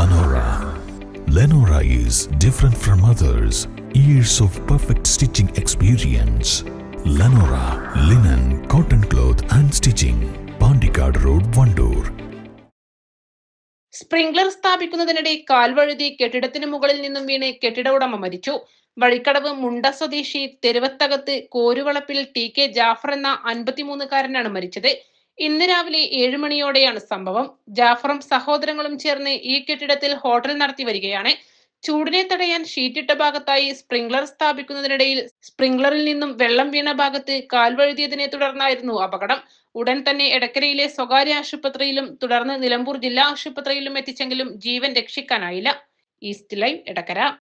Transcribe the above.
Lenora. Lenora is different from others. Years of perfect stitching experience. Lenora linen, cotton cloth and stitching. Pandikad Road, Vandoor. Sprinkler സ്ഥാപിക്കുന്നതിനിടെ കാൽവഴുതി കെട്ടിടത്തിന് മുകളിൽ നിന്നും വീണ് കെട്ടിട ഉടമ മരിച്ചു വഴിക്കടവ് മുണ്ട സ്വദേശി തെരുവത്തകത്ത് കോരുവളപ്പിൽ ടി കെ ജാഫർ എന്ന അൻപത്തിമൂന്നുകാരനാണ് മരിച്ചത് ഇന്ന് രാവിലെ ഏഴു മണിയോടെയാണ് സംഭവം ജാഫറും സഹോദരങ്ങളും ചേർന്ന് ഈ കെട്ടിടത്തിൽ ഹോട്ടൽ നടത്തി വരികയാണ് ചൂടിനെ തടയാൻ ഷീറ്റിട്ട ഭാഗത്തായി സ്പ്രിംഗ്ലർ സ്ഥാപിക്കുന്നതിനിടയിൽ സ്പ്രിംഗ്ലറിൽ നിന്നും വെള്ളം വീണ ഭാഗത്ത് കാൽവഴുതിയതിനെ തുടർന്നായിരുന്നു അപകടം ഉടൻ തന്നെ എടക്കരയിലെ സ്വകാര്യ ആശുപത്രിയിലും തുടർന്ന് നിലമ്പൂർ ജില്ലാ ആശുപത്രിയിലും എത്തിച്ചെങ്കിലും ജീവൻ രക്ഷിക്കാനായില്ല ഈസ്റ്റ് ലൈവ് എടക്കര